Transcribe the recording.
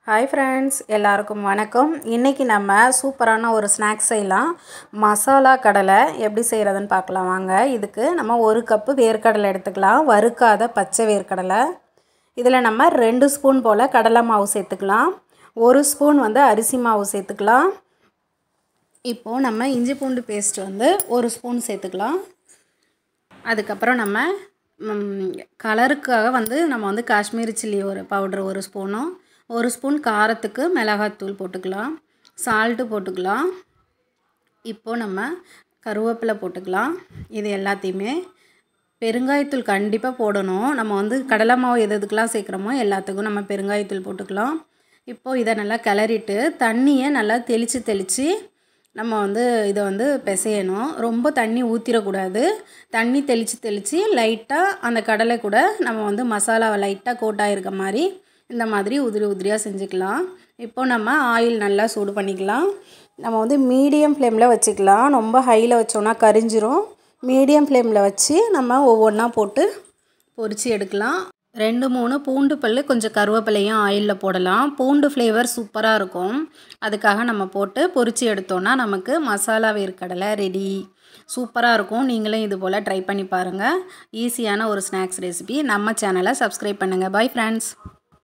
hi friends எல்லாருக்கும் வணக்கம் இன்றைக்கி நம்ம சூப்பரான ஒரு ஸ்நாக்ஸ் செய்யலாம் மசாலா கடலை எப்படி செய்கிறதுன்னு பார்க்கலாம் வாங்க இதுக்கு நம்ம ஒரு கப்பு வேர்க்கடலை எடுத்துக்கலாம் வறுக்காத பச்சை வேர்க்கடலை இதில் நம்ம ரெண்டு ஸ்பூன் போல் கடலை மாவு சேர்த்துக்கலாம் ஒரு ஸ்பூன் வந்து அரிசி மாவு சேர்த்துக்கலாம் இப்போது நம்ம இஞ்சி பூண்டு பேஸ்ட் வந்து ஒரு ஸ்பூன் சேர்த்துக்கலாம் அதுக்கப்புறம் நம்ம ம், கலருக்காக வந்து நம்ம வந்து காஷ்மீரி சில்லி ஒரு பவுட்ரு ஒரு ஸ்பூனும் ஒரு ஸ்பூன் காரத்துக்கு மிளகாத்தூள் போட்டுக்கலாம் சால்ட்டு போட்டுக்கலாம் இப்போது நம்ம கருவேப்பிலை போட்டுக்கலாம் இது எல்லாத்தையுமே பெருங்காயத்தூள் கண்டிப்பாக போடணும் நம்ம வந்து கடலை மாவு எது எதுக்கெலாம் சேர்க்குறோமோ எல்லாத்துக்கும் நம்ம பெருங்காயத்தூள் போட்டுக்கலாம் இப்போது இதை நல்லா கிளறிட்டு தண்ணியை நல்லா தெளித்து தெளித்து நம்ம வந்து இதை வந்து பிசையணும் ரொம்ப தண்ணி ஊற்றிடக்கூடாது தண்ணி தெளித்து தெளித்து லைட்டாக அந்த கடலை கூட நம்ம வந்து மசாலாவை லைட்டாக கோட்டாயிருக்க மாதிரி இந்த மாதிரி உதிரி உதிரியாக செஞ்சுக்கலாம் இப்போ நம்ம ஆயில் நல்லா சூடு பண்ணிக்கலாம் நம்ம வந்து மீடியம் ஃப்ளேமில் வச்சுக்கலாம் ரொம்ப ஹையில் வச்சோன்னா கரிஞ்சிரும் மீடியம் ஃப்ளேமில் வச்சு நம்ம ஒவ்வொன்றா போட்டு பொரித்து எடுக்கலாம் ரெண்டு மூணு பூண்டு பல் கொஞ்சம் கருவேப்பிலையும் ஆயிலில் போடலாம் பூண்டு ஃப்ளேவர் சூப்பராக இருக்கும் அதுக்காக நம்ம போட்டு பொரித்து எடுத்தோன்னா நமக்கு மசாலா வேர்க்கடலை ரெடி சூப்பராக இருக்கும் நீங்களும் இது போல் ட்ரை பண்ணி பாருங்கள் ஈஸியான ஒரு ஸ்நாக்ஸ் ரெசிபி நம்ம சேனலை சப்ஸ்கிரைப் பண்ணுங்கள் பை ஃப்ரெண்ட்ஸ்